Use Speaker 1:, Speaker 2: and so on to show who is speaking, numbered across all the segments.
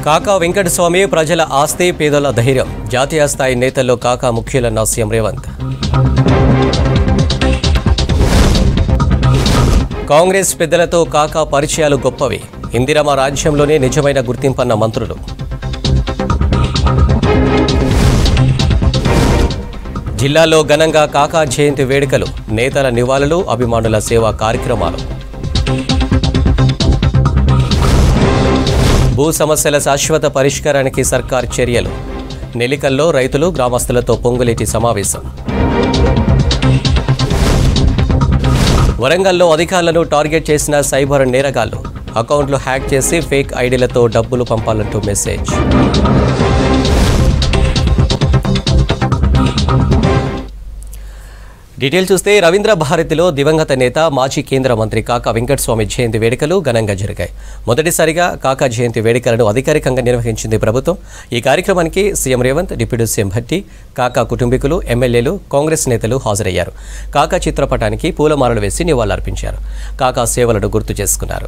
Speaker 1: కాకా వెంకటస్వామి ప్రజల ఆస్తి పేదల ధైర్యం జాతీయ స్థాయి నేతల్లో కాకా ముఖ్యులన్న సీఎం రేవంత్ కాంగ్రెస్ పెద్దలతో కాకా పరిచయాలు గొప్పవి ఇందిరమ రాజ్యంలోనే నిజమైన గుర్తింపన్న మంత్రులు జిల్లాలో ఘనంగా కాకా జయంతి వేడుకలు నేతల నివాళులు అభిమానుల సేవా కార్యక్రమాలు భూ సమస్యల శాశ్వత పరిష్కారానికి సర్కార్ చర్యలు నెలికల్లో రైతులు గ్రామస్తులతో పొంగులేటి సమావేశం వరంగల్లో అధికారులను టార్గెట్ చేసిన సైబర్ నేరగాళ్లు అకౌంట్లు హ్యాక్ చేసి ఫేక్ ఐడీలతో డబ్బులు పంపాలంటూ మెసేజ్ డీటెయిల్ చూస్తే రవీంద్ర భారతిలో దివంగత నేత మాజీ కేంద్ర మంత్రి కాకా వెంకటస్వామి జయంతి వేడుకలు ఘనంగా జరిగాయి మొదటిసారిగా కాకా జయంతి వేడుకలను అధికారికంగా నిర్వహించింది ప్రభుత్వం ఈ కార్యక్రమానికి CM Revanth deputy CM Bhatti Kaka కుటుంబీకులు ఎమ్మెల్యేలు కాంగ్రెస్ నేతలు హాజరయ్యారు కాకా చిత్రపటానికి పూలమాలలు వేసి నివాళులర్పించారు కాకా సేవలను గుర్తు చేసుకున్నారు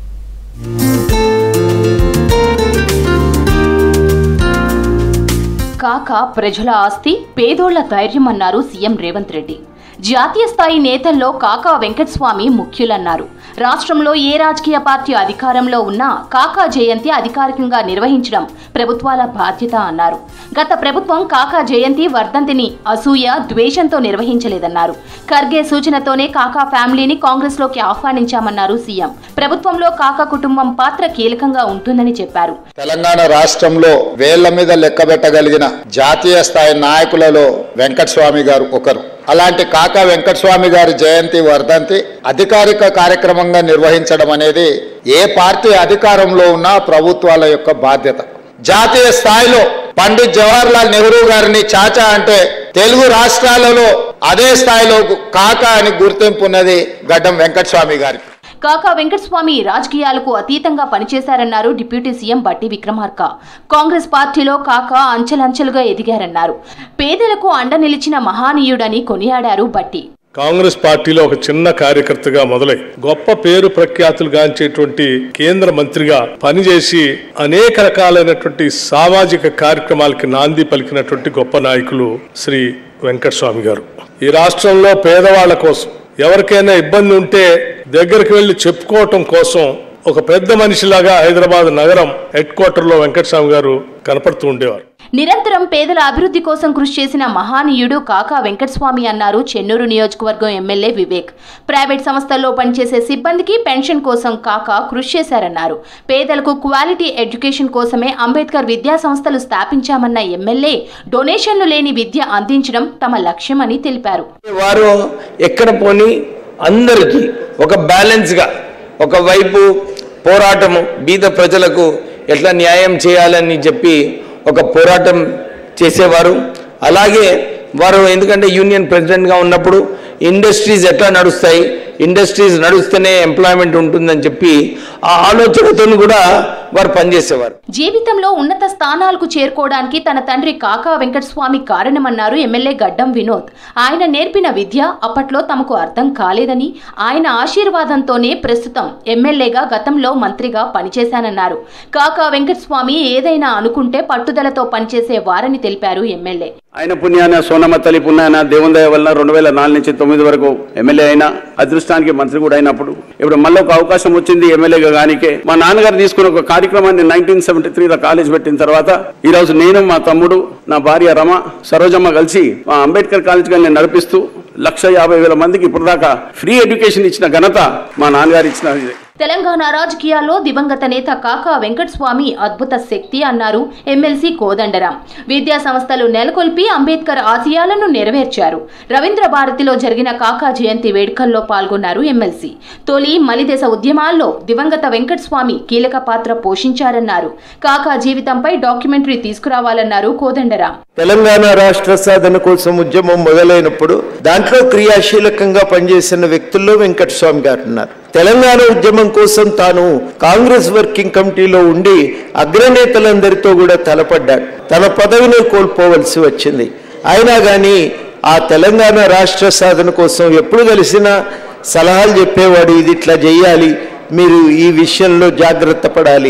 Speaker 2: కాక ప్రజల ఆస్తి పేదోళ్ల ధైర్యం అన్నారు సీఎం రేవంత్ రెడ్డి జాతీయ స్థాయి నేతల్లో కాకా వెంకటస్వామి ముఖ్యులన్నారు రాష్ట్రంలో ఏ రాజకీయ పార్టీ అధికారంలో ఉన్నా కాకా జయంతి అధికారికంగా నిర్వహించడం ప్రభుత్వాల బాధ్యత అన్నారు గత ప్రభుత్వం కాకా జయంతి వర్ధంతిని అసూయ ద్వేషంతో నిర్వహించలేదన్నారు ఖర్గే సూచనతోనే కాకా ఫ్యామిలీని కాంగ్రెస్లోకి ఆహ్వానించామన్నారు సీఎం ప్రభుత్వంలో కాకా కుటుంబం పాత్ర కీలకంగా ఉంటుందని చెప్పారు
Speaker 3: తెలంగాణ రాష్ట్రంలో వేళ్ల మీద లెక్క పెట్టగలిగిన జాతీయ స్థాయి నాయకులలో వెంకటస్వామి గారు ఒకరు అలాంటి కాకా వెంకటస్వామి గారి జయంతి వర్ధంతి అధికారిక కార్యక్రమంగా నిర్వహించడం అనేది ఏ పార్టీ అధికారంలో ఉన్నా ప్రభుత్వాల యొక్క బాధ్యత జాతీయ స్థాయిలో పండిత్ జవహర్లాల్ నెహ్రూ గారిని చాచా అంటే తెలుగు రాష్ట్రాలలో అదే స్థాయిలో కాకా అని గుర్తింపు ఉన్నది గడ్డం వెంకటస్వామి గారికి
Speaker 2: కాకా వెంకటస్వామి రాజకీయాలకు అతీతంగా పనిచేశారన్నారు డిప్యూటీ సీఎం బట్టి విక్రమార్క కాంగ్రెస్ పార్టీలో కాకా అంచెలంచెలుగా ఎదిగారన్నారు పేదలకు అండ నిలిచిన మహానీయుడని కొనియాడారు బట్టి
Speaker 4: కాంగ్రెస్ పార్టీలో ఒక చిన్న కార్యకర్తగా మొదలై గొప్ప పేరు ప్రఖ్యాతులు గాంచేటువంటి కేంద్ర మంత్రిగా పనిచేసి అనేక రకాలైనటువంటి సామాజిక కార్యక్రమాలకి నాంది పలికినటువంటి గొప్ప నాయకులు శ్రీ వెంకటస్వామి గారు ఈ రాష్ట్రంలో పేదవాళ్ల కోసం ఎవరికైనా ఇబ్బంది ఉంటే దగ్గరికి వెళ్లి చెప్పుకోవటం కోసం ఒక పెద్ద మనిషిలాగా హైదరాబాద్ నగరం హెడ్ క్వార్టర్లో వెంకటస్వామి గారు కనపడుతూ ఉండేవారు
Speaker 2: నిరంతరం పేదల అభివృద్ధి కోసం కృషి చేసిన మహానీయుడు కాకా వెంకటస్వామి అన్నారు చెన్నూరు నియోజకవర్గం ఎమ్మెల్యే వివేక్ ప్రైవేట్ సంస్థల్లో పనిచేసే సిబ్బందికి పెన్షన్ కోసం కాకా కృషి చేశారన్నారు పేదలకు క్వాలిటీ ఎడ్యుకేషన్ కోసమే అంబేద్కర్ విద్యా సంస్థలు స్థాపించామన్న ఎమ్మెల్యే డొనేషన్లు లేని విద్య అందించడం తమ లక్ష్యమని తెలిపారు
Speaker 5: వారు ఎక్కడ పోని అందరికీ ఒక బ్యాలెన్స్గా ఒకవైపు పోరాటము బీద ప్రజలకు ఎట్లా న్యాయం చేయాలని చెప్పి ఒక పోరాటం చేసేవారు అలాగే వారు ఎందుకంటే యూనియన్ ప్రెసిడెంట్గా ఉన్నప్పుడు ఇండస్ట్రీస్ ఎట్లా నడుస్తాయి ఇండస్ట్రీస్ నడుస్తేనే ఎంప్లాయ్మెంట్ ఉంటుందని చెప్పి ఆ ఆలోచనతో కూడా వారు పనిచేసేవారు
Speaker 2: జీవితంలో ఉన్నత స్థానాలకు చేరుకోవడానికి తన తండ్రి కాకా వెంకటస్వామి కారణమన్నారు ఎమ్మెల్యే గడ్డం వినోద్ ఆయన నేర్పిన విద్య అప్పట్లో తమకు అర్థం కాలేదని ఆయన ఆశీర్వాదంతోనే ప్రస్తుతం ఎమ్మెల్యేగా గతంలో మంత్రిగా పనిచేశానన్నారు కాకా వెంకటస్వామి ఏదైనా అనుకుంటే పట్టుదలతో పనిచేసే వారని తెలిపారు ఎమ్మెల్యే
Speaker 6: ఆయన పుణ్యాన సోనమ్మ తల్లి పుణ్యాన దేవుని దయ వలన రెండు వేల నాలుగు నుంచి తొమ్మిది వరకు ఎమ్మెల్యే అయినా అదృష్టానికి మంత్రి కూడా అయినప్పుడు ఇప్పుడు మళ్ళీ ఒక అవకాశం వచ్చింది ఎమ్మెల్యేగా గానికే మా నాన్నగారు తీసుకున్న ఒక కార్యక్రమాన్ని నైన్టీన్ సెవెంటీ త్రీలో కాలేజ్ పెట్టిన తర్వాత ఈ రోజు నేను మా తమ్ముడు నా భార్య రమ సరోజమ్మ కలిసి మా అంబేద్కర్ కాలేజ్ గారిని నడిపిస్తూ లక్ష యాభై వేల మందికి ఇప్పుడు దాకా ఫ్రీ ఎడ్యుకేషన్ ఇచ్చిన ఘనత మా నాన్నగారు ఇచ్చిన ఇదే.
Speaker 2: తెలంగాణ రాజకీయాల్లో దివంగత నేత కాకా వెంకటస్వామి అద్భుత శక్తి అన్నారు ఎమ్మెల్సీ కోదండరాం విద్యా సంస్థలు నెలకొల్పి అంబేద్కర్ ఆశయాలను నెరవేర్చారు రవీంద్ర భారతిలో జరిగిన కాకా జయంతి వేడుకల్లో పాల్గొన్నారు ఎమ్మెల్సీ తొలి మలిదశ ఉద్యమాల్లో దివంగత వెంకటస్వామి కీలక పాత్ర పోషించారన్నారు కాకా జీవితంపై డాక్యుమెంటరీ తీసుకురావాలన్నారు కోదండరాం
Speaker 7: తెలంగాణ రాష్ట్ర సాధన కోసం ఉద్యమం మొదలైనప్పుడు దాంట్లో క్రియాశీలకంగా పనిచేసిన వ్యక్తుల్లో వెంకటస్వామి గారు ఉన్నారు తెలంగాణ ఉద్యమం కోసం తాను కాంగ్రెస్ వర్కింగ్ కమిటీలో ఉండి అగ్రనేతలందరితో కూడా తలపడ్డాడు తన పదవిని కోల్పోవలసి వచ్చింది అయినా కానీ ఆ తెలంగాణ రాష్ట్ర సాధన కోసం ఎప్పుడు కలిసినా సలహాలు చెప్పేవాడు ఇది ఇట్లా చేయాలి మీరు ఈ విషయంలో జాగ్రత్త పడాలి అని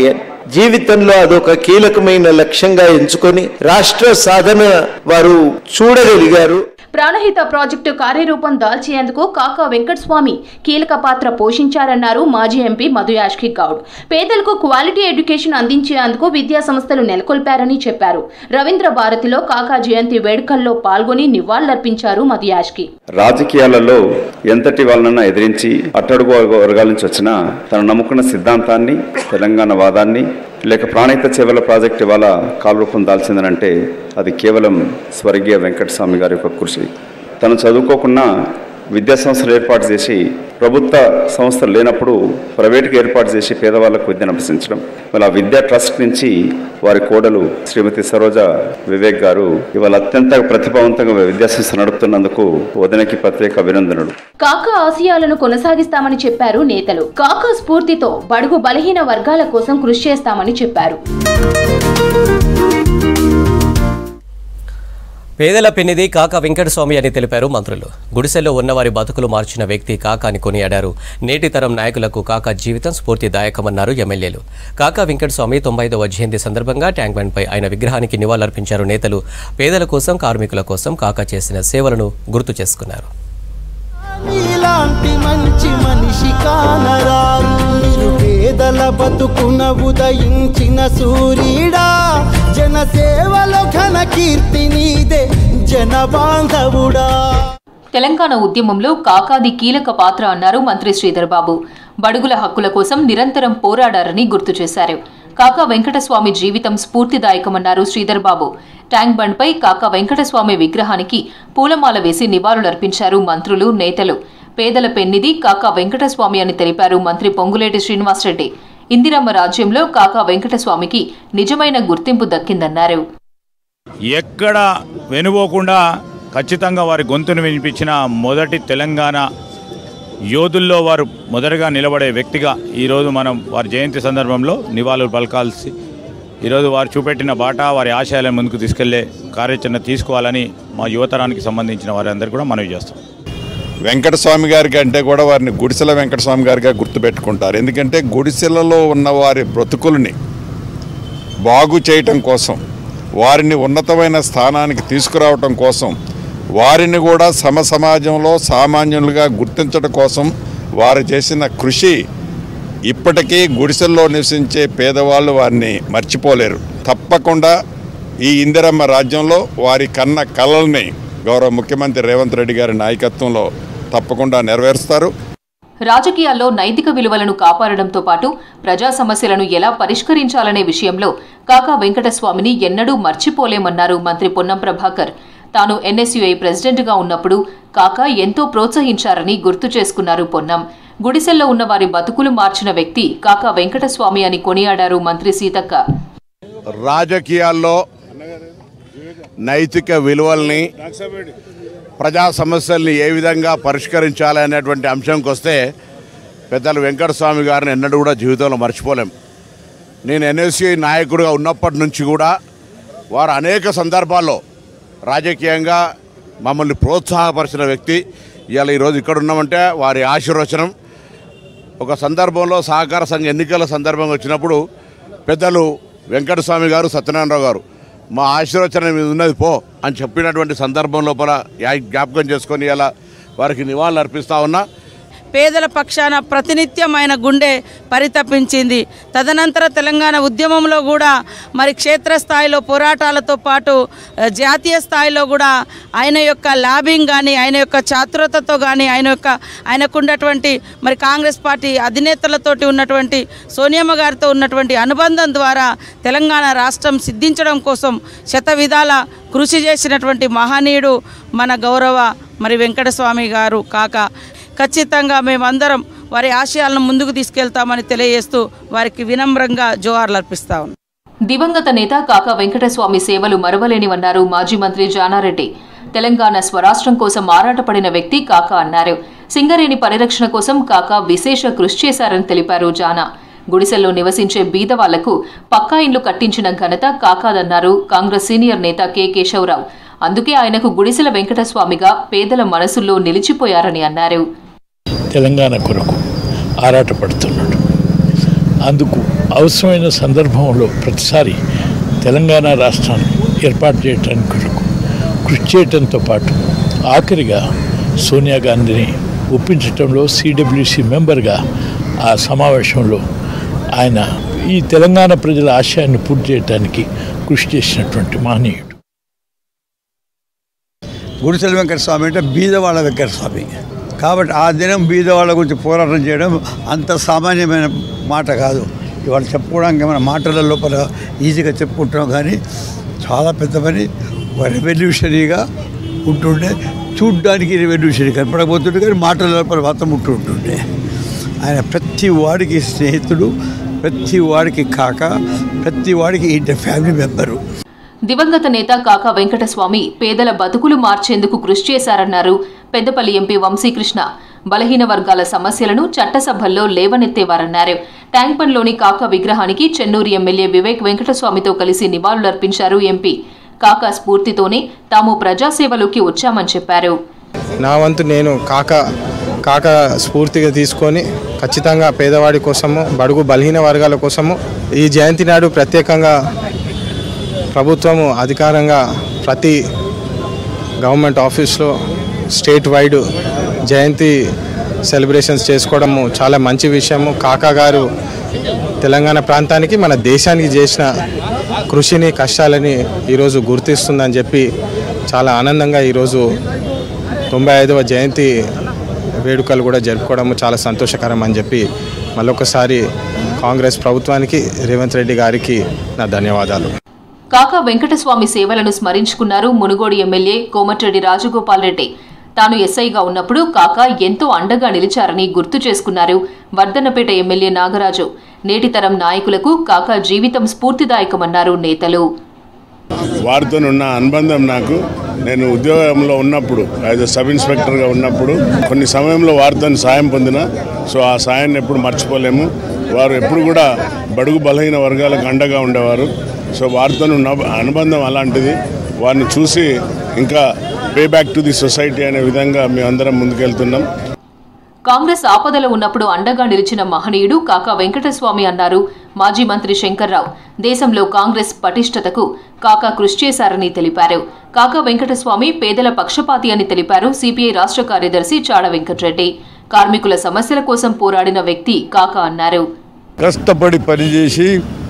Speaker 7: జీవితంలో అదొక కీలకమైన లక్ష్యంగా ఎంచుకొని రాష్ట్ర సాధన వారు చూడగలిగారు
Speaker 2: ప్రాణహిత ప్రాజెక్టు కార్యరూపం దాల్చేందుకు కాకా వెంకటస్వామి కీలక పాత్ర పోషించారన్నారు మాజీ ఎంపీ మధుయాష్కి గౌడ్ పేదలకు క్వాలిటీ ఎడ్యుకేషన్ అందించేందుకు విద్యా సంస్థలు నెలకొల్పారని చెప్పారు రవీంద్ర భారతిలో కాకా జయంతి వేడుకల్లో పాల్గొని నివాళులర్పించారు మధుయాష్కి
Speaker 8: రాజకీయాలలో ఎంతటి వాళ్ళనన్నా ఎదిరించి అట్టడుగు వర్గాల నుంచి వచ్చిన తను నమ్ముకున్న సిద్ధాంతాన్ని తెలంగాణ వాదాన్ని లేక ప్రాణహిత చేవల ప్రాజెక్ట్ ఇవాళ కాలరూపం దాల్చిందనంటే అది కేవలం స్వర్గీయ వెంకటస్వామి గారి యొక్క కృషి తను చదువుకోకుండా విద్యా సంస్థలు ఏర్పాటు చేసి ప్రభుత్వ సంస్థలు లేనప్పుడు ప్రైవేట్గా ఏర్పాటు చేసి పేదవాళ్లకు విద్యను అభ్యసించడం ఇవాళ ఆ విద్యా ట్రస్ట్ నుంచి వారి కోడలు శ్రీమతి సరోజ వివేక్ గారు ఇవాళ అత్యంత ప్రతిభావంతంగా విద్యా సంస్థ నడుపుతున్నందుకు వదనకి ప్రత్యేక అభినందనలు
Speaker 2: కాకా ఆశయాలను కొనసాగిస్తామని చెప్పారు నేతలు కాకా స్ఫూర్తితో బడుగు బలహీన వర్గాల కోసం కృషి చేస్తామని చెప్పారు
Speaker 1: పేదల పెన్నిది కాకా వెంకటస్వామి అని తెలిపారు మంత్రులు గుడిసెల్లో ఉన్నవారి బతుకులు మార్చిన వ్యక్తి కాకా అని కొనియాడారు నేటి తరం నాయకులకు కాకా జీవితం స్ఫూర్తిదాయకమన్నారు ఎమ్మెల్యేలు కాకా వెంకటస్వామి తొంభై ఐదవ జయంతి సందర్భంగా ట్యాంక్ బండ్పై ఆయన విగ్రహానికి నివాళులర్పించారు నేతలు పేదల కోసం కార్మికుల కోసం కాకా చేసిన సేవలను గుర్తు చేసుకున్నారు
Speaker 9: ఇలాంటి మంచి మనిషి కానరారు మీరు పేదల బతుకున ఉదయించిన సూర్యుడా జనసేవలో ఘన కీర్తి నీదే జన బాంధవుడా
Speaker 2: తెలంగాణ ఉద్యమంలో కాకాది కీలక పాత్ర అన్నారు మంత్రి శ్రీధర్ బాబు బడుగుల హక్కుల కోసం నిరంతరం పోరాడారని గుర్తు చేశారు కాకా వెంకటస్వామి జీవితం స్ఫూర్తిదాయకమన్నారు శ్రీధర్ బాబు ట్యాంక్ బండ్పై కాకా వెంకటస్వామి విగ్రహానికి పూలమాల వేసి నివాళులర్పించారు మంత్రులు నేతలు పేదల పెన్నిది కాకా వెంకటస్వామి అని తెలిపారు మంత్రి పొంగులేటి శ్రీనివాసరెడ్డి ఇందిరమ్మ రాజ్యంలో కాకా వెంకటస్వామికి నిజమైన గుర్తింపు దక్కిందన్నారు
Speaker 10: ఎక్కడ వెనుపోకుండా ఖచ్చితంగా వారి గొంతును వినిపించిన మొదటి తెలంగాణ యోధుల్లో వారు మొదటగా నిలబడే వ్యక్తిగా ఈరోజు మనం వారి జయంతి సందర్భంలో నివాళులు పలకాల్సి ఈరోజు వారు చూపెట్టిన బాట వారి ఆశయాలను ముందుకు తీసుకెళ్లే కార్యాచరణ తీసుకోవాలని మా యువతరానికి సంబంధించిన వారందరూ కూడా మనవి చేస్తాం
Speaker 11: వెంకటస్వామి గారి కంటే కూడా వారిని గుడిసెల వెంకటస్వామి గారిగా గుర్తుపెట్టుకుంటారు ఎందుకంటే గుడిసెలలో ఉన్న వారి బ్రతుకుల్ని బాగు చేయటం కోసం వారిని ఉన్నతమైన స్థానానికి తీసుకురావటం కోసం వారిని కూడా సమ సమాజంలో సామాన్యులుగా గుర్తించడం కోసం వారు చేసిన కృషి ఇప్పటికీ గుడిసెల్లో నివసించే పేదవాళ్ళు వారిని మర్చిపోలేరు తప్పకుండా ఈ ఇందిరమ్మ రాజ్యంలో వారి కన్న కళల్ని గౌరవ ముఖ్యమంత్రి రేవంత్ రెడ్డి గారి నాయకత్వంలో తప్పకుండా నెరవేరుస్తారు
Speaker 2: రాజకీయాల్లో నైతిక విలువలను కాపాడడంతో పాటు ప్రజా సమస్యలను ఎలా పరిష్కరించాలనే విషయంలో కాకా వెంకటస్వామిని ఎన్నడూ మర్చిపోలేమన్నారు మంత్రి పొన్నం ప్రభాకర్ తాను ఎన్ఎస్యుఐ ప్రెసిడెంట్గా ఉన్నప్పుడు కాకా ఎంతో ప్రోత్సహించారని గుర్తు చేసుకున్నారు పొన్నం గుడిసెల్లో ఉన్న వారి బతుకులు మార్చిన వ్యక్తి కాకా వెంకటస్వామి అని కొనియాడారు మంత్రి సీతక్క
Speaker 12: రాజకీయాల్లో నైతిక విలువల్ని ప్రజా సమస్యల్ని ఏ విధంగా పరిష్కరించాలి అనేటువంటి అంశంకి వస్తే పెద్దలు వెంకటస్వామి గారిని ఎన్నడూ కూడా జీవితంలో మర్చిపోలేం నేను ఎన్ఎస్సీ నాయకుడిగా ఉన్నప్పటి నుంచి కూడా వారు అనేక సందర్భాల్లో రాజకీయంగా మమ్మల్ని ప్రోత్సాహపరిచిన వ్యక్తి ఇవాళ ఈరోజు ఇక్కడ ఉన్నామంటే వారి ఆశీర్వచనం ఒక సందర్భంలో సహకార సంఘ ఎన్నికల సందర్భం వచ్చినప్పుడు పెద్దలు వెంకటస్వామి గారు సత్యనారాయణరావు గారు మా ఆశీర్వచనం మీద ఉన్నది పో అని చెప్పినటువంటి సందర్భం లోపల యా- జ్ఞాపకం చేసుకొని ఇలా వారికి నివాళులు అర్పిస్తా ఉన్నా
Speaker 13: పేదల పక్షాన ప్రతినిత్యం ఆయన గుండె పరితపించింది తదనంతర తెలంగాణ ఉద్యమంలో కూడా మరి క్షేత్రస్థాయిలో పోరాటాలతో పాటు ఆ, జాతీయ స్థాయిలో కూడా ఆయన యొక్క లాబింగ్ కానీ ఆయన యొక్క చాతురతతో కానీ ఆయన యొక్క ఆయనకున్నటువంటి మరి కాంగ్రెస్ పార్టీ అధినేతలతోటి ఉన్నటువంటి సోనియమ్మ గారితో ఉన్నటువంటి అనుబంధం ద్వారా తెలంగాణ రాష్ట్రం సిద్ధించడం కోసం శత విధాల కృషి చేసినటువంటి మహనీయుడు మన గౌరవ మరి వెంకటస్వామి గారు కాక ఖచ్చితంగా మేమందరం వారి ఆశయాలను ముందుకు తీసుకెళ్తామని తెలియజేస్తూ వారికి వినమ్రంగా జోహార్లు అర్పిస్తా ఉన్నాం
Speaker 2: దివంగత నేత కాకా వెంకటస్వామి సేవలు మరవలేనివన్నారు మాజీ మంత్రి జానారెడ్డి తెలంగాణ స్వరాష్ట్రం కోసం ఆరాటపడిన వ్యక్తి కాకా అన్నారు సింగరేణి పరిరక్షణ కోసం కాకా విశేష కృషి చేశారని తెలిపారు జానా గుడిసెల్లో నివసించే బీద వాళ్లకు పక్కా ఇండ్లు కట్టించిన ఘనత కాకాదన్నారు కాంగ్రెస్ సీనియర్ నేత కె కేశవరావు అందుకే ఆయనకు గుడిసెల వెంకటస్వామిగా పేదల మనసుల్లో నిలిచిపోయారని అన్నారు
Speaker 14: తెలంగాణ కొరకు ఆరాటపడుతున్నాడు అందుకు అవసరమైన సందర్భంలో ప్రతిసారి తెలంగాణ రాష్ట్రాన్ని ఏర్పాటు చేయడానికి కొరకు కృషి చేయడంతో పాటు ఆఖరిగా సోనియా గాంధీని ఒప్పించడంలో సిడబ్ల్యూసి మెంబర్గా ఆ సమావేశంలో ఆయన ఈ తెలంగాణ ప్రజల ఆశయాన్ని పూర్తి చేయడానికి కృషి చేసినటువంటి మహనీయుడు
Speaker 15: గుడిసెల వెంకట స్వామి అంటే బీదవాళ్ళ వెంకట స్వామి కాబట్టి ఆ దినం బీదవాళ్ళ గురించి పోరాటం చేయడం అంత సామాన్యమైన మాట కాదు ఇవాళ చెప్పుకోవడానికి ఏమైనా మాటల లోపల ఈజీగా చెప్పుకుంటున్నాం కానీ చాలా పెద్ద పని ఒక రెవల్యూషనరీగా ఉంటుండే చూడ్డానికి రెవల్యూషనరీ కనపడకపోతుండే కానీ మాటల లోపల మాత్రం ఉంటుంటుండే ఆయన ప్రతి వాడికి స్నేహితుడు ప్రతి వాడికి కాక ప్రతి వాడికి ఇంటి ఫ్యామిలీ మెంబరు
Speaker 2: దివంగత నేత కాకా వెంకటస్వామి పేదల బతుకులు మార్చేందుకు కృషి చేశారన్నారు పెద్దపల్లి ఎంపీ వంశీకృష్ణ బలహీన వర్గాల సమస్యలను చట్టసభల్లో లేవనెత్తేవారన్నారు ట్యాంక్ బండ్లోని కాకా విగ్రహానికి చెన్నూరు ఎమ్మెల్యే వివేక్ వెంకటస్వామితో కలిసి నివాళులర్పించారు ఎంపీ కాకా స్ఫూర్తితోనే తాము ప్రజాసేవలోకి వచ్చామని చెప్పారు
Speaker 16: నా వంతు నేను కాక కాక స్ఫూర్తిగా తీసుకొని ఖచ్చితంగా పేదవాడి కోసము బడుగు బలహీన వర్గాల కోసము ఈ జయంతి నాడు ప్రత్యేకంగా ప్రభుత్వము అధికారంగా ప్రతి గవర్నమెంట్ ఆఫీస్లో స్టేట్ వైడ్ జయంతి సెలబ్రేషన్స్ చేసుకోవడము చాలా మంచి విషయము కాకా గారు తెలంగాణ ప్రాంతానికి మన దేశానికి చేసిన కృషిని కష్టాలని ఈరోజు గుర్తిస్తుందని చెప్పి చాలా ఆనందంగా ఈరోజు తొంభై ఐదవ జయంతి వేడుకలు కూడా జరుపుకోవడం చాలా సంతోషకరం అని చెప్పి మళ్ళొకసారి కాంగ్రెస్ ప్రభుత్వానికి రేవంత్ రెడ్డి గారికి నా ధన్యవాదాలు
Speaker 2: కాకా వెంకటస్వామి సేవలను స్మరించుకున్నారు మునుగోడు ఎమ్మెల్యే కోమటిరెడ్డి రాజగోపాల్ రెడ్డి తాను ఎస్ఐగా ఉన్నప్పుడు కాకా ఎంతో అండగా నిలిచారని గుర్తు చేసుకున్నారు వర్ధన్నపేట ఎమ్మెల్యే నాగరాజు నేటి తరం నాయకులకు కాకా జీవితం స్ఫూర్తిదాయకమన్నారు నేతలు
Speaker 17: వారితో ఉన్న అనుబంధం నాకు నేను ఉద్యోగంలో ఉన్నప్పుడు యాజ్ సబ్ ఇన్స్పెక్టర్గా ఉన్నప్పుడు కొన్ని సమయంలో వారితో సాయం పొందిన సో ఆ సాయాన్ని ఎప్పుడు మర్చిపోలేము వారు ఎప్పుడు కూడా బడుగు బలహీన వర్గాలకు అండగా ఉండేవారు సో వారితో ఉన్న అనుబంధం అలాంటిది వారిని చూసి ఇంకా pay back to the society అనే విధంగా మేమందరం ముందుకెళ్తున్నాం
Speaker 2: కాంగ్రెస్ ఆపదలో ఉన్నప్పుడు అండగా నిలిచిన మహనీయుడు కాకా వెంకటస్వామి అన్నారు మాజీ మంత్రి శంకర్రావు దేశంలో కాంగ్రెస్ పటిష్టతకు కాకా కృషి చేశారని తెలిపారు కాకా వెంకటస్వామి పేదల పక్షపాతి అని తెలిపారు సిపిఐ రాష్ట్ర కార్యదర్శి చాడ వెంకటరెడ్డి కార్మికుల సమస్యల కోసం పోరాడిన వ్యక్తి కాకా అన్నారు
Speaker 18: కష్టపడి పనిచేసి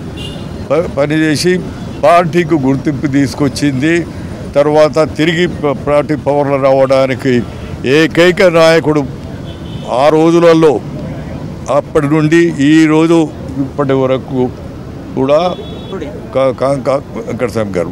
Speaker 18: ప- పనిచేసి పార్టీకి గుర్తింపు తీసుకొచ్చింది తర్వాత తిరిగి ప- పార్టీ పవర్లో రావడానికి ఏకైక నాయకుడు ఆ రోజులలో అప్పటి నుండి ఈ రోజు ఇప్పటి వరకు కూడా కా- కా- కా- వెంకటస్వామి గారు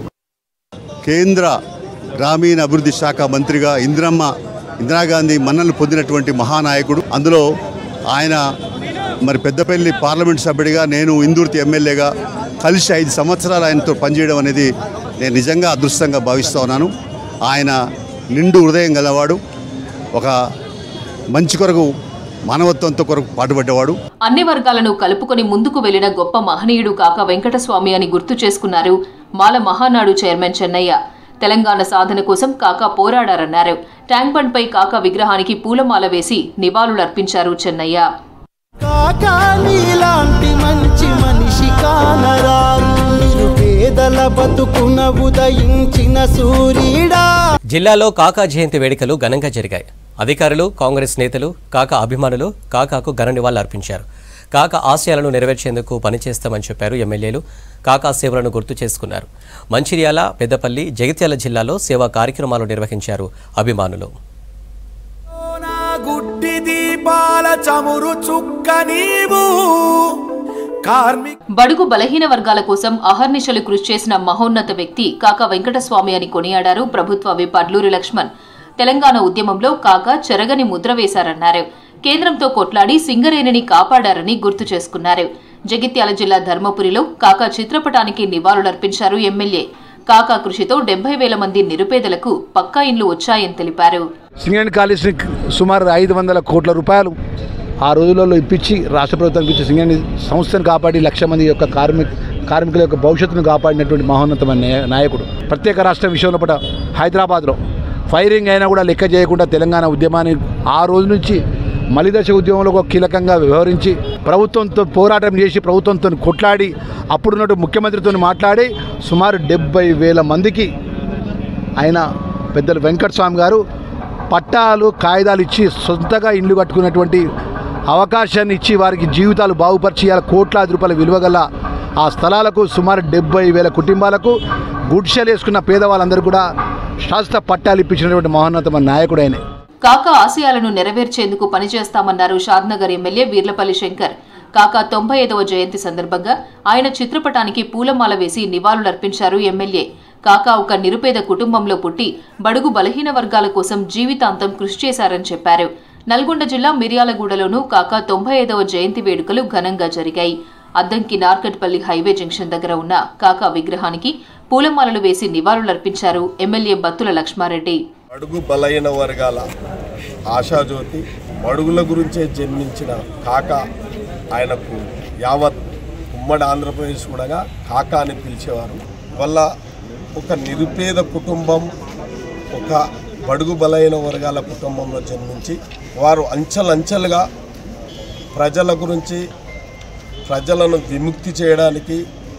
Speaker 19: కేంద్ర గ్రామీణ అభివృద్ధి శాఖ మంత్రిగా ఇందిరమ్మ ఇందిరాగాంధీ మన్నలు పొందినటువంటి మహానాయకుడు అందులో ఆయన మరి పెద్దపల్లి పార్లమెంట్ సభ్యుడిగా నేను ఇందూర్తి ఎమ్మెల్యేగా కలిసి ఐదు సంవత్సరాలు ఆయనతో పనిచేయడం అనేది నేను నిజంగా అదృష్టంగా భావిస్తూ ఉన్నాను ఆయన నిండు హృదయం గలవాడు ఒక మంచి కొరకు మానవత్వంతో కొరకు పాటుపడ్డవాడు
Speaker 2: అన్ని వర్గాలను కలుపుకొని ముందుకు వెళ్లిన గొప్ప మహనీయుడు కాక వెంకటస్వామి అని గుర్తు చేసుకున్నారు మాల మహానాడు చైర్మన్ చెన్నయ్య తెలంగాణ సాధన కోసం కాకా పోరాడారన్నారు ట్యాంక్ బండ్ పై కాకా విగ్రహానికి పూలమాల వేసి నివాళులర్పించారు చెన్నయ్య
Speaker 9: కాకా నీలాంటి మంచి మనిషి కానరారు మీరు పేదల బతుకున ఉదయించిన సూర్యుడా
Speaker 1: జిల్లాలో కాకా జయంతి వేడుకలు ఘనంగా జరిగాయి అధికారులు కాంగ్రెస్ నేతలు కాకా అభిమానులు కాకాకు ఘన నివాళులర్పించారు కాకా ఆశయాలను నెరవేర్చేందుకు పనిచేస్తామని చెప్పారు ఎమ్మెల్యేలు కాకా సేవలను గుర్తు చేసుకున్నారు మంచిర్యాల పెద్దపల్లి జగిత్యాల జిల్లాలో సేవా కార్యక్రమాలు నిర్వహించారు అభిమానులు
Speaker 20: గుడ్డి దీపాల చమురు చుక్క నీవు కార్మిక
Speaker 2: బడుగు బలహీన వర్గాల కోసం అహర్నిశలు కృషి చేసిన మహోన్నత వ్యక్తి కాకా వెంకటస్వామి అని కొనియాడారు ప్రభుత్వ విప్ అడ్లూరి లక్ష్మణ్ తెలంగాణ ఉద్యమంలో కాకా చెరగని ముద్ర వేశారన్నారు కేంద్రంతో కొట్లాడి సింగరేణిని కాపాడారని గుర్తు చేసుకున్నారు జగిత్యాల జిల్లా ధర్మపురిలో కాకా చిత్రపటానికి నివాళులర్పించారు ఎమ్మెల్యే కాకా కృషితో డెబ్బై వేల మంది నిరుపేదలకు పక్కా ఇండ్లు వచ్చాయని తెలిపారు
Speaker 21: సింగరేణి కాలేజీని సుమారు ఐదు వందల కోట్ల రూపాయలు ఆ రోజులలో ఇప్పించి రాష్ట్ర ప్రభుత్వం ఇప్పించి సింగరేణి సంస్థను కాపాడి లక్ష మంది యొక్క కార్మిక కార్మికుల యొక్క భవిష్యత్తును కాపాడినటువంటి మహోన్నతమైన నాయ- నాయకుడు ప్రత్యేక రాష్ట్ర విషయంలో పట హైదరాబాద్లో ఫైరింగ్ అయినా కూడా లెక్క చేయకుండా తెలంగాణ ఉద్యమాన్ని ఆ రోజు నుంచి మలిదశ ఉద్యమంలో ఒక కీలకంగా వ్యవహరించి ప్రభుత్వంతో పోరాటం చేసి ప్రభుత్వంతో కొట్లాడి అప్పుడున్నట్టు ముఖ్యమంత్రితో మాట్లాడి సుమారు డెబ్బై వేల మందికి ఆయన పెద్దలు వెంకటస్వామి గారు పట్టాలు కాగితాలు ఇచ్చి సొంతగా ఇండ్లు కట్టుకున్నటువంటి అవకాశాన్ని ఇచ్చి వారికి జీవితాలు బాగుపరిచి ఇలా కోట్లాది రూపాయల విలువ గల ఆ స్థలాలకు సుమారు డెబ్బై వేల కుటుంబాలకు గుడ్షలు వేసుకున్న పేదవాళ్ళందరూ కూడా శాశ్వత పట్టాలు ఇప్పించినటువంటి మహోన్నతమైన నాయకుడు ఆయన
Speaker 2: కాకా ఆశయాలను నెరవేర్చేందుకు పనిచేస్తామన్నారు షాద్నగర్ ఎమ్మెల్యే వీర్లపల్లి శంకర్ కాకా తొంభై ఐదవ జయంతి సందర్భంగా ఆయన చిత్రపటానికి పూలమాల వేసి నివాళులర్పించారు ఎమ్మెల్యే కాకా ఒక నిరుపేద కుటుంబంలో పుట్టి బడుగు బలహీన వర్గాల కోసం జీవితాంతం కృషి చేశారని చెప్పారు నల్గొండ జిల్లా మిర్యాలగూడలోనూ కాకా తొంభై ఐదవ జయంతి వేడుకలు ఘనంగా జరిగాయి అద్దంకి నార్కట్పల్లి హైవే జంక్షన్ దగ్గర ఉన్న కాకా విగ్రహానికి పూలమాలలు వేసి నివాళులర్పించారు ఎమ్మెల్యే బత్తుల లక్ష్మారెడ్డి
Speaker 3: అడుగు బలైన వర్గాల ఆశాజ్యోతి బడుగుల గురించే జన్మించిన కాక ఆయనకు యావత్ ఉమ్మడి ఆంధ్రప్రదేశ్ కూడా కాక అని పిలిచేవారు వల్ల ఒక నిరుపేద కుటుంబం ఒక బడుగు బలైన వర్గాల కుటుంబంలో జన్మించి వారు అంచెలంచెలుగా ప్రజల గురించి ప్రజలను విముక్తి చేయడానికి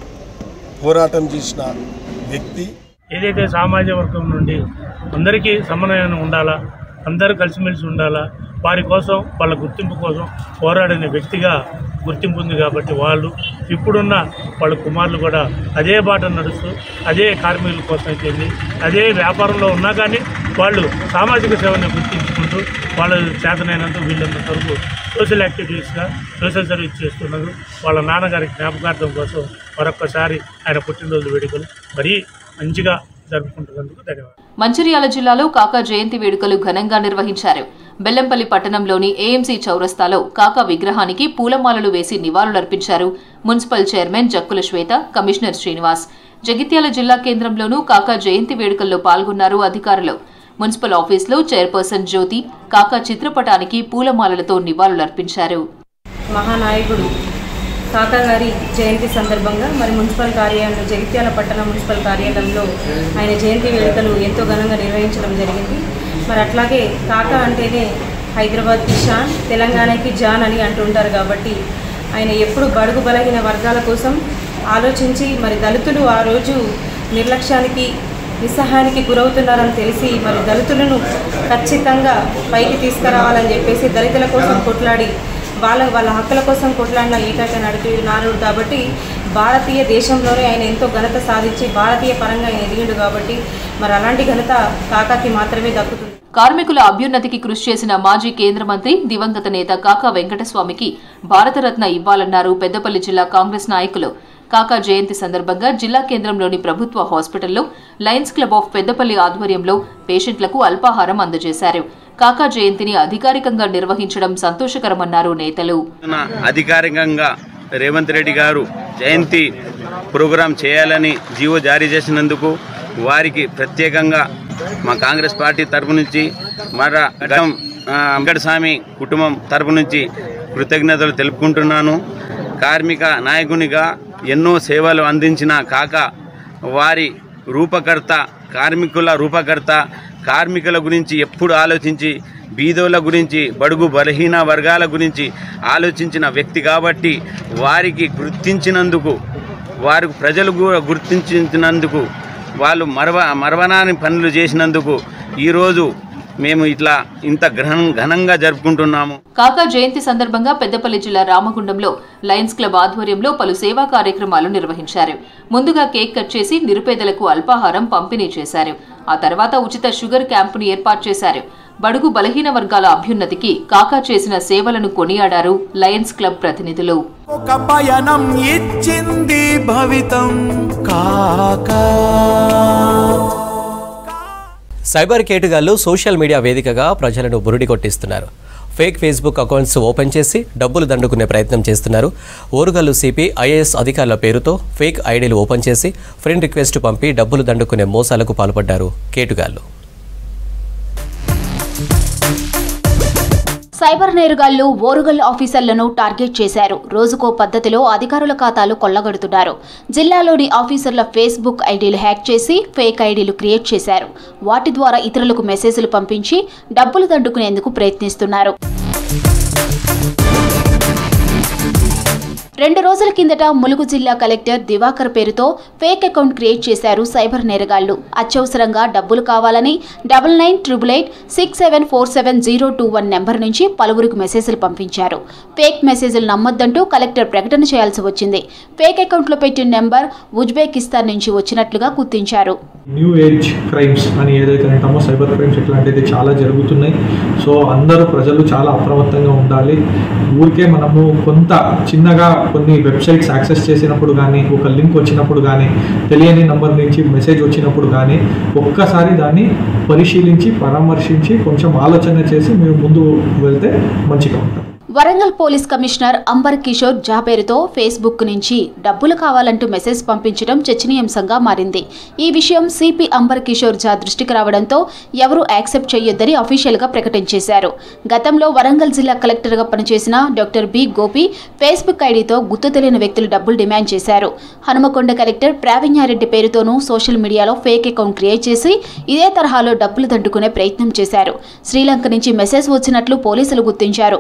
Speaker 3: పోరాటం చేసిన వ్యక్తి
Speaker 22: ఏదైతే సామాజిక వర్గం నుండి అందరికీ సమన్వయం ఉండాలా అందరూ కలిసిమెలిసి ఉండాలా వారి కోసం వాళ్ళ గుర్తింపు కోసం పోరాడిన వ్యక్తిగా గుర్తింపు ఉంది కాబట్టి వాళ్ళు ఇప్పుడున్న వాళ్ళ కుమారులు కూడా అదే బాట నడుస్తూ అదే కార్మికుల కోసం అయితేంది అదే వ్యాపారంలో ఉన్నా కానీ వాళ్ళు సామాజిక సేవను గుర్తించుకుంటూ వాళ్ళ చేతనైనంత వీళ్ళంత వరకు సోషల్ యాక్టివిటీస్గా సోషల్ సర్వీస్ చేస్తున్నారు వాళ్ళ నాన్నగారి జ్ఞాపకార్థం కోసం మరొక్కసారి ఆయన పుట్టినరోజు వేడుకలు మరీ మంచిగా జరుపుకుంటున్నందుకు ధన్యవాదాలు
Speaker 2: మంచిర్యాల జిల్లాలో కాకా జయంతి వేడుకలు ఘనంగా నిర్వహించారు బెల్లంపల్లి పట్టణంలోని ఏఎంసీ చౌరస్తాలో కాకా విగ్రహానికి పూలమాలలు వేసి నివాళులర్పించారు municipal chairman Jakkula Swetha commissioner Srinivas Jagtial జిల్లా కేంద్రంలోనూ కాకా జయంతి వేడుకల్లో పాల్గొన్నారు అధికారులు మున్సిపల్ ఆఫీసులో చైర్పర్సన్ జ్యోతి కాకా చిత్రపటానికి పూలమాలలతో నివాళులర్పించారు
Speaker 23: మహానాయకుడు కాకా గారి జయంతి సందర్భంగా మరి మున్సిపల్ కార్యాలయంలో జగిత్యాల పట్టణ మున్సిపల్ కార్యాలయంలో ఆయన జయంతి వేడుకలు ఎంతో ఘనంగా నిర్వహించడం జరిగింది మరి అట్లాగే కాకా అంటేనే హైదరాబాద్కి షాన్ తెలంగాణకి జాన్ అని అంటుంటారు కాబట్టి ఆయన ఎప్పుడు బడుగు బలహీన వర్గాల కోసం ఆలోచించి మరి దళితులు ఆ రోజు నిర్లక్ష్యానికి నిస్సహాయానికి గురవుతున్నారని తెలిసి మరి దళితులను ఖచ్చితంగా పైకి తీసుకురావాలని చెప్పేసి దళితుల కోసం కొట్లాడి వాళ్ళ వాళ్ళ హక్కుల కోసం కొట్లాడిన ఏకైక నడిపి నానుడు కాబట్టి భారతీయ దేశంలోనే ఆయన ఎంతో ఘనత సాధించి భారతీయ పరంగా ఆయన ఎదిగిండు కాబట్టి మరి అలాంటి ఘనత కాకాకి మాత్రమే దక్కుతుంది
Speaker 2: కార్మికుల అభ్యున్నతికి కృషి చేసిన మాజీ కేంద్ర మంత్రి దివంగత నేత కాకా వెంకటస్వామికి భారతరత్న ఇవ్వాలన్నారు పెద్దపల్లి జిల్లా కాంగ్రెస్ నాయకులు కాకా జయంతి సందర్భంగా జిల్లా కేంద్రంలోని ప్రభుత్వ హాస్పిటల్లో లయన్స్ క్లబ్ ఆఫ్ పెద్దపల్లి ఆధ్వర్యంలో పేషెంట్లకు అల్పాహారం అందజేశారు కాకా జయంతిని అధికారికంగా నిర్వహించడం సంతోషకరమన్నారు నేతలు
Speaker 24: నా అధికారికంగా రేవంత్ రెడ్డి గారు జయంతి ప్రోగ్రాం చేయాలని జీవో జారీ చేసినందుకు వారికి ప్రత్యేకంగా మా కాంగ్రెస్ పార్టీ తరపు నుంచి మర గడం వెంకటస్వామి కుటుంబం తరపు నుంచి కృతజ్ఞతలు తెలుపుకుంటున్నాను కార్మిక నాయకునిగా ఎన్నో సేవలు అందించిన కాక వారి రూపకర్త కార్మికుల రూపకర్త కార్మికుల గురించి ఎప్పుడు ఆలోచించి బీదోళ్ళ గురించి బడుగు బలహీన వర్గాల గురించి ఆలోచించిన వ్యక్తి కాబట్టి వారికి గుర్తించినందుకు వారు ప్రజలు కూడా గుర్తించినందుకు వాళ్ళు మరవ మరవనాని పనులు చేసినందుకు ఈరోజు మేము ఇట్లా ఇంత ఘనం ఘనంగా జరుపుకుంటున్నాము
Speaker 2: కాకా జయంతి సందర్భంగా పెద్దపల్లి జిల్లా రామగుండంలో లయన్స్ క్లబ్ ఆధ్వర్యంలో పలు సేవా కార్యక్రమాలు నిర్వహించారు ముందుగా కేక్ కట్ చేసి నిరుపేదలకు అల్పాహారం పంపిణీ చేశారు ఆ తర్వాత ఉచిత షుగర్ క్యాంపును ఏర్పాటు చేశారు బడుగు బలహీన వర్గాల అభ్యున్నతికి కాకా చేసిన సేవలను కొనియాడారు లయన్స్ క్లబ్ ప్రతినిధులు
Speaker 20: ఒక పయనం ఇచ్చింది భవితం కాకా
Speaker 1: సైబర్ కేటుగాళ్లు సోషల్ మీడియా వేదికగా ప్రజలను బురుడి కొట్టిస్తున్నారు ఫేక్ ఫేస్బుక్ అకౌంట్స్ ఓపెన్ చేసి డబ్బులు దండుకునే ప్రయత్నం చేస్తున్నారు ఓరుగల్లు సిపి ఐఏఎస్ అధికారుల పేరుతో ఫేక్ ఐడీలు ఓపెన్ చేసి ఫ్రెండ్ రిక్వెస్ట్ పంపి డబ్బులు దండుకునే మోసాలకు పాల్పడ్డారు కేటుగాళ్లు
Speaker 25: సైబర్ నేరుగాళ్లు ఓరుగల్ ఆఫీసర్లను టార్గెట్ చేశారు రోజుకో పద్ధతిలో అధికారుల ఖాతాలు కొల్లగొడుతున్నారు జిల్లాలోని ఆఫీసర్ల ఫేస్బుక్ ఐడీలు హ్యాక్ చేసి ఫేక్ ఐడీలు క్రియేట్ చేశారు వాటి ద్వారా ఇతరులకు మెసేజ్లు పంపించి డబ్బులు దండుకునేందుకు ప్రయత్నిస్తున్నారు రెండు రోజుల కిందట ములుగు జిల్లా కలెక్టర్ దివాకర్ పేరుతో ఫేక్ అకౌంట్ క్రియేట్ చేశారు సైబర్ నేరగాళ్లు అత్యవసరంగా డబ్బులు కావాలని double nine triple eight six seven four seven zero two one number నుంచి పలువురికి మెసేజ్లు పంపించారు ఫేక్ మెసేజ్లు నమ్మొద్దంటూ కలెక్టర్ ప్రకటన చేయాల్సి వచ్చింది ఫేక్ అకౌంట్లో పెట్టిన నెంబర్ ఉజ్బెకిస్తాన్ నుంచి వచ్చినట్లుగా గుర్తించారు
Speaker 4: న్యూ ఏజ్ క్రైమ్స్ అని ఏదైతే అంటామో సైబర్ క్రైమ్స్ ఇట్లాంటిది చాలా జరుగుతున్నాయి సో అందరూ ప్రజలు చాలా అప్రమత్తంగా ఉండాలి ఊరికే మనము కొంత చిన్నగా కొన్ని వెబ్సైట్స్ యాక్సెస్ చేసినప్పుడు కానీ ఒక లింక్ వచ్చినప్పుడు కానీ తెలియని నంబర్ నుంచి మెసేజ్ వచ్చినప్పుడు కానీ ఒక్కసారి దాన్ని పరిశీలించి పరామర్శించి కొంచెం ఆలోచన చేసి మీరు ముందు వెళ్తే మంచిగా ఉంటుంది
Speaker 25: వరంగల్ పోలీస్ కమిషనర్ అంబర్ కిషోర్ జా పేరుతో ఫేస్బుక్ నుంచి డబ్బులు కావాలంటూ మెసేజ్ పంపించడం చర్చనీయాంశంగా మారింది ఈ విషయం సిపి అంబర్ కిషోర్ జా దృష్టికి రావడంతో ఎవరూ యాక్సెప్ట్ చేయొద్దని అఫీషియల్గా ప్రకటించేశారు గతంలో వరంగల్ జిల్లా కలెక్టర్గా పనిచేసిన డాక్టర్ బి గోపి ఫేస్బుక్ ఐడితో గుర్తు తెలియని వ్యక్తులు డబ్బులు డిమాండ్ చేశారు హనుమకొండ కలెక్టర్ ప్రావీణ్యారెడ్డి పేరుతోనూ సోషల్ మీడియాలో ఫేక్ అకౌంట్ క్రియేట్ చేసి ఇదే తరహాలో డబ్బులు దండుకునే ప్రయత్నం చేశారు శ్రీలంక నుంచి మెసేజ్ వచ్చినట్లు పోలీసులు గుర్తించారు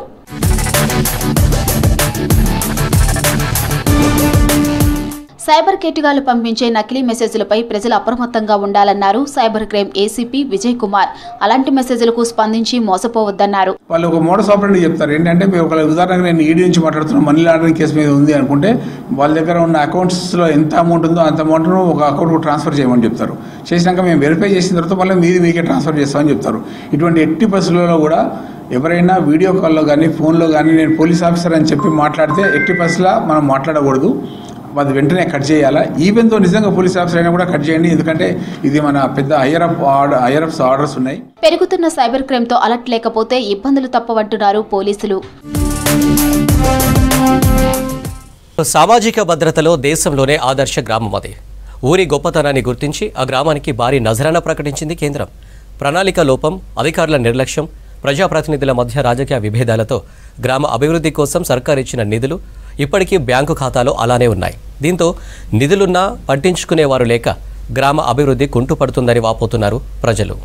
Speaker 25: సైబర్ కేటుగాలు పంపించే నకిలీ మెసేజ్లపై ప్రజలు అప్రమత్తంగా ఉండాలన్నారు cyber crime ACP Vijay Kumar అలాంటి మెసేజ్లకు స్పందించి మోసపోవద్దన్నారు
Speaker 5: వాళ్ళు ఒక మోడస్ ఆపరేటర్ చెప్తారు ఏంటంటే మీరు ఒక ఉదాహరణకు నేను ఈడీ నుంచి మాట్లాడుతున్నాను మనీ లాండరింగ్ కేసు మీద ఉంది అనుకుంటే వాళ్ళ దగ్గర ఉన్న అకౌంట్స్లో ఎంత అమౌంట్ ఉందో అంత అమౌంట్ను ఒక అకౌంట్కు ట్రాన్స్ఫర్ చేయమని చెప్తారు చేసినాక మేము వెరిఫై చేసిన తర్వాత మళ్ళీ మీది మీకే ట్రాన్స్ఫర్ చేస్తామని చెప్తారు ఇటువంటి ఎట్టి పరిస్థితులలో కూడా ఎవరైనా వీడియో కాల్లో కానీ ఫోన్లో కానీ నేను పోలీస్ ఆఫీసర్ అని చెప్పి మాట్లాడితే ఎట్టి పరిస్థితుల్లో మనం మాట్లాడకూడదు అది వెంటనే కట్ చేయాలా ఈవెన్ తో నిజంగా పోలీస్ ఆఫీసర్ అయినా కూడా కట్ చేయండి ఎందుకంటే ఇది మన పెద్ద higher up order higher ups orders ఉన్నాయి
Speaker 25: పెరుగుతున్న సైబర్ క్రైమ్తో అలర్ట్ లేకపోతే ఇబ్బందులు తప్పవంటున్నారు పోలీసులు
Speaker 1: సామాజిక భద్రతలో దేశంలోనే ఆదర్శ గ్రామం అది ఊరి గొప్పతనాన్ని గుర్తించి ఆ గ్రామానికి భారీ నజరాన ప్రకటించింది కేంద్రం ప్రణాళిక లోపం అధికారుల నిర్లక్ష్యం ప్రజాప్రతినిధుల మధ్య రాజకీయ విభేదాలతో గ్రామ అభివృద్ధి కోసం సర్కార్ ఇచ్చిన నిధులు ఇప్పటికీ బ్యాంకు ఖాతాలో అలానే ఉన్నాయి దీంతో నిధులున్నా పట్టించుకునేవారు లేక గ్రామ అభివృద్ధి కుంటుపడుతుందని వాపోతున్నారు ప్రజలు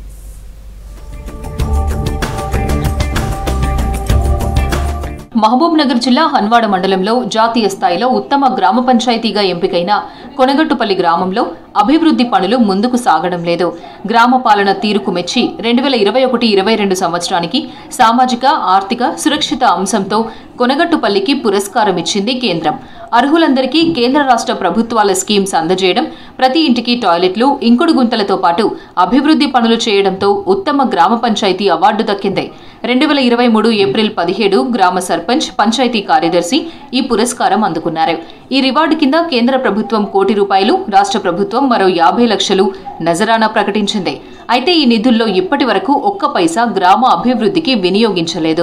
Speaker 2: మహబూబ్ నగర్ జిల్లా హన్వాడ మండలంలో జాతీయ స్థాయిలో ఉత్తమ గ్రామ పంచాయతీగా ఎంపికైన కొనగట్టుపల్లి గ్రామంలో అభివృద్ధి పనులు ముందుకు సాగడం లేదు గ్రామ పాలన తీరుకు మెచ్చి రెండు వేల ఇరవై ఒకటి ఇరవై రెండు సంవత్సరానికి సామాజిక ఆర్థిక సురక్షిత అంశంతో కొనగట్టుపల్లికి పురస్కారం ఇచ్చింది కేంద్రం అర్హులందరికీ కేంద్ర రాష్ట్ర ప్రభుత్వాల స్కీమ్స్ అందజేయడం ప్రతి ఇంటికి టాయిలెట్లు ఇంకుడు గుంతలతో పాటు అభివృద్ధి పనులు చేయడంతో ఉత్తమ గ్రామ పంచాయతీ అవార్డు దక్కింది రెండు వేల ఇరవై మూడు ఏప్రిల్ పదిహేడు గ్రామ సర్పంచ్ పంచాయతీ కార్యదర్శి ఈ పురస్కారం అందుకున్నారు ఈ రివార్డు కింద కేంద్ర ప్రభుత్వం కోటి రూపాయలు రాష్ట్ర ప్రభుత్వం మరో యాభై లక్షలు నజరానా ప్రకటించింది అయితే ఈ నిధుల్లో ఇప్పటి వరకు ఒక్క పైసా గ్రామ అభివృద్ధికి వినియోగించలేదు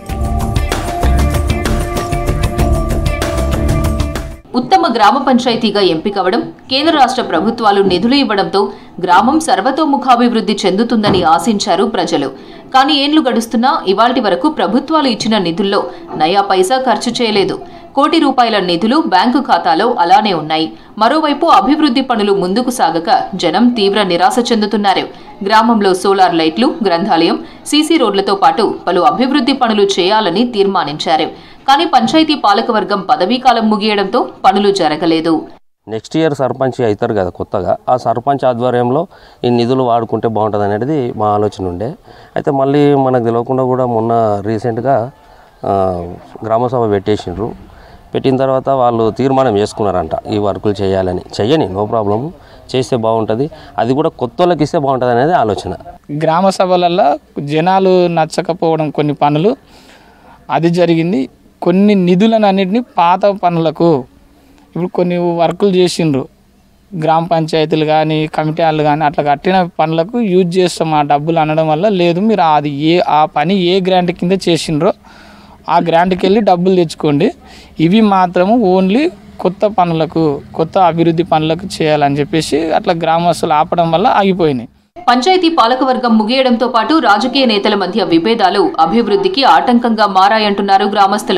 Speaker 2: ఉత్తమ గ్రామ పంచాయతీగా ఎంపికవడం కేంద్ర రాష్ట్ర ప్రభుత్వాలు నిధులు ఇవ్వడంతో గ్రామం సర్వతోముఖాభివృద్ధి చెందుతుందని ఆశించారు ప్రజలు కానీ ఏండ్లు గడుస్తున్నా ఇవాల్టి వరకు ప్రభుత్వాలు ఇచ్చిన నిధుల్లో నయా పైసా ఖర్చు చేయలేదు కోటి రూపాయల నిధులు బ్యాంకు ఖాతాలో అలానే ఉన్నాయి మరోవైపు అభివృద్ధి పనులు ముందుకు సాగక జనం తీవ్ర నిరాశ చెందుతున్నారు గ్రామంలో సోలార్ లైట్లు గ్రంథాలయం సీసీ రోడ్లతో పాటు పలు అభివృద్ధి పనులు చేయాలని తీర్మానించారు కానీ పంచాయతీ పాలకవర్గం పదవీకాలం ముగియడంతో పనులు జరగలేదు
Speaker 6: నెక్స్ట్ ఇయర్ సర్పంచ్ అవుతారు కదా కొత్తగా ఆ సర్పంచ్ ఆధ్వర్యంలో ఈ నిధులు వాడుకుంటే బాగుంటుంది అనేది మా ఆలోచన ఉండే అయితే మళ్ళీ మనకు తెలియకుండా కూడా మొన్న రీసెంట్గా ఆ, గ్రామసభ పెట్టేసిండ్రు పెట్టిన తర్వాత వాళ్ళు తీర్మానం చేసుకున్నారంట ఈ వర్కులు చేయాలని చెయ్యని నో ప్రాబ్లము చేస్తే బాగుంటుంది అది కూడా కొత్త వాళ్ళకి ఇస్తే బాగుంటుంది అనేది ఆలోచన
Speaker 7: గ్రామ సభలలో జనాలు నచ్చకపోవడం కొన్ని పనులు అది జరిగింది కొన్ని నిధులను అన్నింటినీ పాత పనులకు ఇప్పుడు కొన్ని వర్కులు చేసిండ్రు గ్రామ పంచాయతీలు కానీ కమిటీ వాళ్ళు కానీ అట్లా కట్టిన పనులకు యూజ్ చేస్తాం ఆ డబ్బులు అనడం వల్ల లేదు మీరు అది ఏ ఆ పని ఏ గ్రాంట్ కింద చేసిండ్రో ఆ గ్రాంట్కి వెళ్ళి డబ్బులు తెచ్చుకోండి ఇవి మాత్రము ఓన్లీ కొత్త పనులకు కొత్త అభివృద్ధి పనులకు చేయాలని చెప్పేసి అట్లా గ్రామస్తులు ఆపడం వల్ల ఆగిపోయినాయి
Speaker 2: పంచాయతీ పాలకవర్గం ముగియడంతో పాటు రాజకీయ నేతల మధ్య విభేదాలు అభివృద్ధికి ఆటంకంగా మారాయంటున్నారు గ్రామస్తులు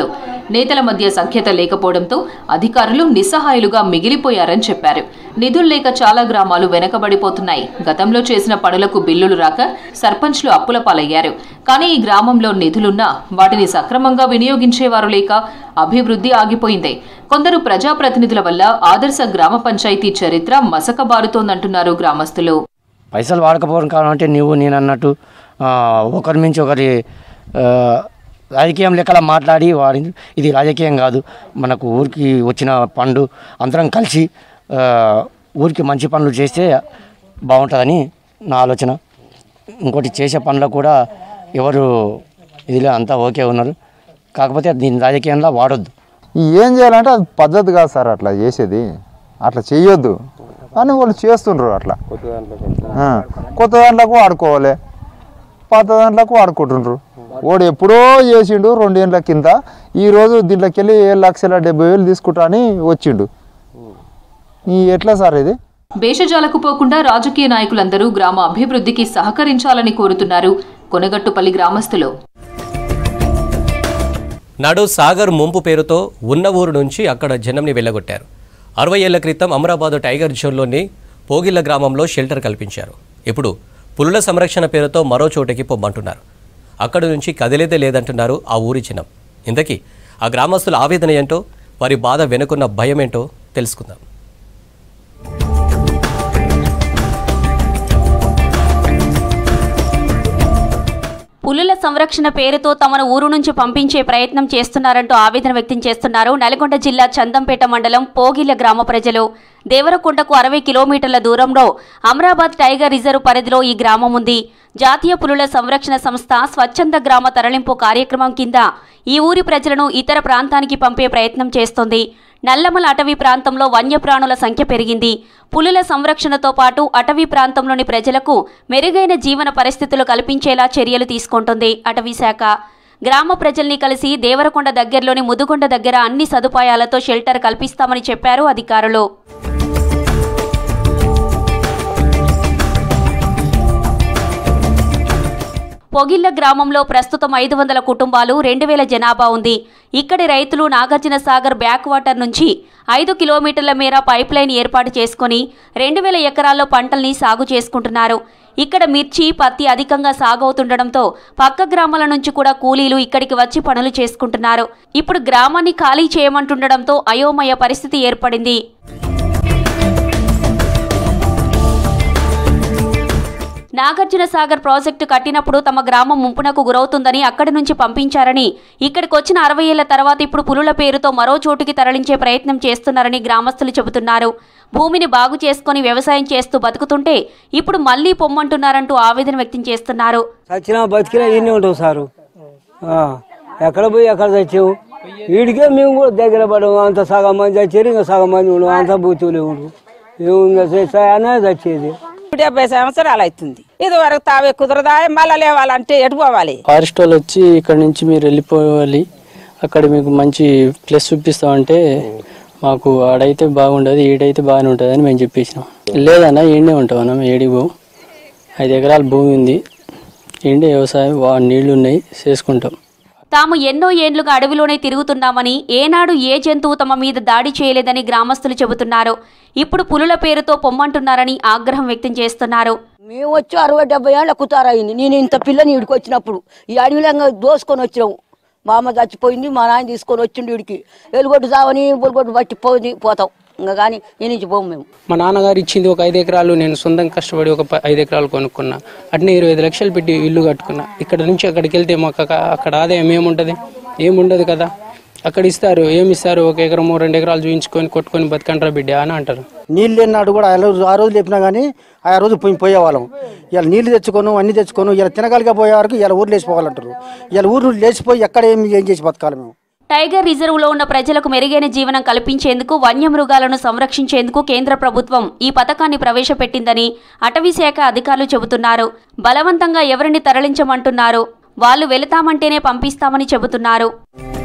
Speaker 2: నేతల మధ్య సంఖ్యత లేకపోవడంతో అధికారులు నిస్సహాయులుగా మిగిలిపోయారని చెప్పారు నిధులు లేక చాలా గ్రామాలు వెనకబడిపోతున్నాయి గతంలో చేసిన పనులకు బిల్లులు రాక సర్పంచ్లు అప్పుల పాలయ్యారు కానీ ఈ గ్రామంలో నిధులున్నా వాటిని సక్రమంగా వినియోగించేవారు లేక అభివృద్ధి ఆగిపోయింది కొందరు ప్రజాప్రతినిధుల వల్ల ఆదర్శ గ్రామ పంచాయతీ చరిత్ర మసకబారుతోందంటున్నారు గ్రామస్తులు
Speaker 8: పైసలు వాడకపోవడం కారణం అంటే నువ్వు నేను అన్నట్టు ఆ, ఒకరి మించి ఒకరి ఆ, రాజకీయం లెక్కలా మాట్లాడి వాడి ఇది రాజకీయం కాదు మనకు ఊరికి వచ్చిన పండు అందరం కలిసి ఆ, ఊరికి మంచి పనులు చేస్తే బాగుంటుందని నా ఆలోచన ఇంకోటి చేసే పనులకు కూడా ఎవరు ఇదిలో అంతా ఓకే ఉన్నారు కాకపోతే దీని రాజకీయంలో వాడొద్దు
Speaker 10: ఏం చేయాలంటే అది పద్ధతి కాదు సార్ అట్లా చేసేది అట్లా చేయొద్దు కానీ వాళ్ళు చేస్తుండ్రు అట్లా ఆ, కొత్త దాంట్లకు వాడుకోవాలి పాత దాంట్లకు వాడుకుంటుండ్రు వాడు ఎప్పుడో చేసిండు రెండేళ్ళ కింద ఈరోజు దీంట్లోకి వెళ్ళి ఏడు లక్షల డెబ్బై వేలు తీసుకుంటా అని వచ్చిండు ఈ ఎట్లా సార్ ఇది
Speaker 2: భేషజాలకు పోకుండా రాజకీయ నాయకులందరూ గ్రామ అభివృద్ధికి సహకరించాలని కోరుతున్నారు కొనగట్టుపల్లి గ్రామస్తులు
Speaker 1: నాడు సాగర్ ముంపు పేరుతో ఉన్న ఊరు నుంచి అక్కడ జనంని వెళ్ళగొట్టారు అరవై ఏళ్ల క్రితం అమరాబాద్ టైగర్ జోన్లోని పోగిళ్ల గ్రామంలో షెల్టర్ కల్పించారు ఇప్పుడు పులుల సంరక్షణ పేరుతో మరో చోటకి పొమ్మంటున్నారు అక్కడి నుంచి కదిలేదే లేదంటున్నారు ఆ ఊరి జనం ఇంతకీ ఆ గ్రామస్తుల ఆవేదన ఏంటో వారి బాధ వెనుకున్న భయం ఏంటో తెలుసుకుందాం
Speaker 11: పులుల సంరక్షణ పేరుతో తమను ఊరు నుంచి పంపించే ప్రయత్నం చేస్తున్నారంటూ ఆవేదన వ్యక్తం చేస్తున్నారు నల్గొండ జిల్లా చందంపేట మండలం పోగిళ్ల గ్రామ ప్రజలు దేవరకొండకు అరవై కిలోమీటర్ల దూరంలో అమరాబాద్ టైగర్ రిజర్వ్ పరిధిలో ఈ గ్రామం ఉంది జాతీయ పులుల సంరక్షణ సంస్థ స్వచ్ఛంద గ్రామ తరలింపు కార్యక్రమం కింద ఈ ఊరి ప్రజలను ఇతర ప్రాంతానికి పంపే ప్రయత్నం చేస్తోంది నల్లమల అటవీ ప్రాంతంలో వన్యప్రాణుల సంఖ్య పెరిగింది పులుల సంరక్షణతో పాటు అటవీ ప్రాంతంలోని ప్రజలకు మెరుగైన జీవన పరిస్థితులు కల్పించేలా చర్యలు తీసుకుంటుంది అటవీ శాఖ గ్రామ ప్రజల్ని కలిసి దేవరకొండ దగ్గరలోని ముదుగొండ దగ్గర అన్ని సదుపాయాలతో షెల్టర్ కల్పిస్తామని చెప్పారు అధికారులు పొగిళ్ల గ్రామంలో ప్రస్తుతం ఐదు వందల కుటుంబాలు రెండు వేల జనాభా ఉంది ఇక్కడి రైతులు నాగార్జున సాగర్ బ్యాక్ వాటర్ నుంచి ఐదు కిలోమీటర్ల మేర పైప్ లైన్ ఏర్పాటు చేసుకుని రెండు వేల ఎకరాల్లో పంటల్ని సాగు చేసుకుంటున్నారు ఇక్కడ మిర్చి పత్తి అధికంగా సాగవుతుండడంతో పక్క గ్రామాల నుంచి కూడా కూలీలు ఇక్కడికి వచ్చి పనులు చేసుకుంటున్నారు ఇప్పుడు గ్రామాన్ని ఖాళీ చేయమంటుండడంతో అయోమయ పరిస్థితి ఏర్పడింది నాగార్జున సాగర్ ప్రాజెక్టు కట్టినప్పుడు తమ గ్రామం ముంపునకు గురవుతుందని అక్కడి నుంచి పంపించారని ఇక్కడికి వచ్చిన అరవై ఏళ్ల తర్వాత ఇప్పుడు పులుల పేరుతో మరో చోటుకి తరలించే ప్రయత్నం చేస్తున్నారని గ్రామస్తులు చెబుతున్నారు భూమిని బాగు చేసుకుని వ్యవసాయం చేస్తూ బతుకుతుంటే ఇప్పుడు మళ్లీ పొమ్మంటున్నారంటూ ఆవేదన వ్యక్తం చేస్తున్నారు
Speaker 12: చచ్చినా బతికినా ఇన్ని ఉంటాం సారు ఆ, ఎక్కడ పోయి ఎక్కడ చచ్చావు వీడికే మేము కూడా దగ్గర పడము అంత సగం మంది చచ్చారు ఇంకా సగం మంది ఉండవు అంత బూతులు ఉండవు మేము ఇంకా చేస్తాయనే చచ్చేది
Speaker 13: డెబ్బై సంవత్సరాలు అవుతుంది ఇది వరకు తావే కుదరదా మళ్ళా లేవాలంటే ఎటు పోవాలి
Speaker 26: ఫారెస్ట్ వాళ్ళు వచ్చి ఇక్కడ నుంచి మీరు వెళ్ళిపోవాలి అక్కడ మీకు మంచి ప్లేస్ చూపిస్తామంటే మాకు ఆడైతే బాగుండదు ఈడైతే బాగానే ఉంటుంది అని మేము చెప్పేసినాం లేదన్నా ఈడే ఉంటాం అన్న ఏడికి పోం ఐదు ఎకరాల భూమి ఉంది ఈడే వ్యవసాయం వా నీళ్లు ఉన్నాయి చేసుకుంటాం
Speaker 11: తాము ఎన్నో ఏండ్లుగా అడవిలోనే తిరుగుతున్నామని ఏనాడు ఏ జంతువు తమ మీద దాడి చేయలేదని గ్రామస్తులు చెబుతున్నారు ఇప్పుడు పులుల పేరుతో పొమ్మంటున్నారని ఆగ్రహం వ్యక్తం చేస్తున్నారు
Speaker 27: మేము వచ్చి అరవై డెబ్బై ఏళ్ళ కుతారయింది నేను ఇంత పిల్లని ఇడికి వచ్చినప్పుడు ఈ అడవిలో దోసుకొని వచ్చినాము మా అమ్మ చచ్చిపోయింది మా నాయన తీసుకొని వచ్చిండు ఇడికి ఎలుగొట్టు చావని బొలుగొట్టు పట్టి పోయి పోతాం ఇంకా కానీ ఈ నుంచి పోము మేము
Speaker 26: మా నాన్నగారు ఇచ్చింది ఒక ఐదు ఎకరాలు నేను సొంతంగా కష్టపడి ఒక ప- ఐదు ఎకరాలు కొనుక్కున్నా అట్నే ఇరవై ఐదు లక్షలు పెట్టి ఇల్లు కట్టుకున్నా ఇక్కడ నుంచి అక్కడికి వెళ్తే మాకు అక్క- అక్కడ ఆదాయం ఏముంటుంది ఏముండదు కదా అక్కడ ఇస్తారు ఏమి ఇస్తారు ఒక ఎకరము రెండు ఎకరాలు చూయించుకొని కొట్టుకొని బతకంటారా బిడ్డ అని అంటారు
Speaker 21: నీళ్ళు లేనాడు కూడా ఆ రోజు ఆ రోజు లేపినా కానీ ఆ రోజు పోయి పోయేవాళ్ళం ఇలా నీళ్ళు తెచ్చుకోను అన్ని తెచ్చుకోను ఇలా తినగలిగా పోయే వరకు ఇలా ఊరు లేచిపోవాలంటారు ఇలా ఊరు లేచిపోయి ఎక్కడ ఏం ఏం చేసి బతకాలి మేము
Speaker 11: టైగర్ రిజర్వ్ లో ఉన్న ప్రజలకు మెరుగైన జీవనం కల్పించేందుకు వన్యమృగాలను సంరక్షించేందుకు కేంద్ర ప్రభుత్వం ఈ పథకాన్ని ప్రవేశపెట్టిందని అటవీ శాఖ అధికారులు చెబుతున్నారు బలవంతంగా ఎవరిని తరలించమంటున్నారు వాళ్ళు వెళతామంటేనే పంపిస్తామని చెబుతున్నారు